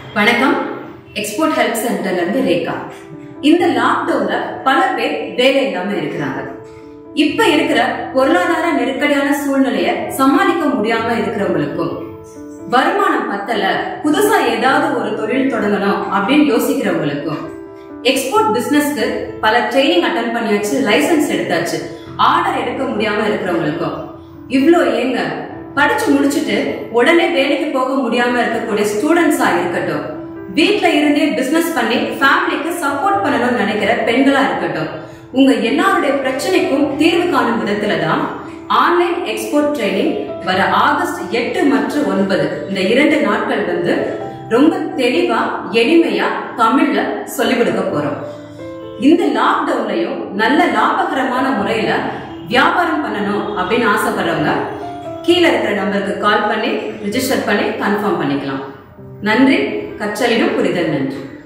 வணக்கம் export help சென்டர்ல இருந்து ரேகா இந்த லாக்டவுன்ல பல பேர் வேலை இல்லாம இருக்கிறாங்க இப்ப இருக்கிற பொருளாதார நெருக்கடியான சூழ்நிலைய சமாளிக்க முடியாம இருக்கிறவங்களுக்கும் வருமானம் பத்தல புதுசா ஏதாவது ஒரு தொழில் தொடங்கணும் அப்படின்னு யோசிக்கிறவங்களுக்கும் எக்ஸ்போர்ட் பிசினஸ்க்கு பல ட்ரைனிங் அட்டன் பண்ணியாச்சு லைசன்ஸ் எடுத்தாச்சு ஆர்டர் எடுக்க முடியாம இருக்கிறவங்களுக்கும் இவ்ளோ ஏங்க படிச்சு முடிச்சுட்டு உடனே வேலைக்கு போக முடியாம இருக்கக்கூடிய ஸ்டூடெண்ட்ஸா இருக்கட்டும் வீட்ல இருந்தே பிசினஸ் பண்ணி ஃபேமிலிக்கு சப்போர்ட் பண்ணணும்னு நினைக்கிற பெண்களா இருக்கட்டும் உங்க எல்லாருடைய பிரச்சனைக்கும் தீர்வு காணும் விதத்துல தான் ஆன்லைன் எக்ஸ்போர்ட் ட்ரைனிங் வர ஆகஸ்ட் எட்டு மற்றும் ஒன்பது இந்த இரண்டு நாட்கள் வந்து ரொம்ப தெளிவா எளிமையா தமிழ்ல சொல்லிக் கொடுக்க போறோம் இந்த லாக்டவுன்லயும் நல்ல லாபகரமான முறையில வியாபாரம் பண்ணணும் அப்படின்னு ஆசைப்படுறவங்க கீழே இருக்கிற நம்பருக்கு கால் பண்ணி ரிஜிஸ்டர் பண்ணி கன்ஃபார்ம் பண்ணிக்கலாம் நன்றி கற்றலினும் புரிதல் நன்றி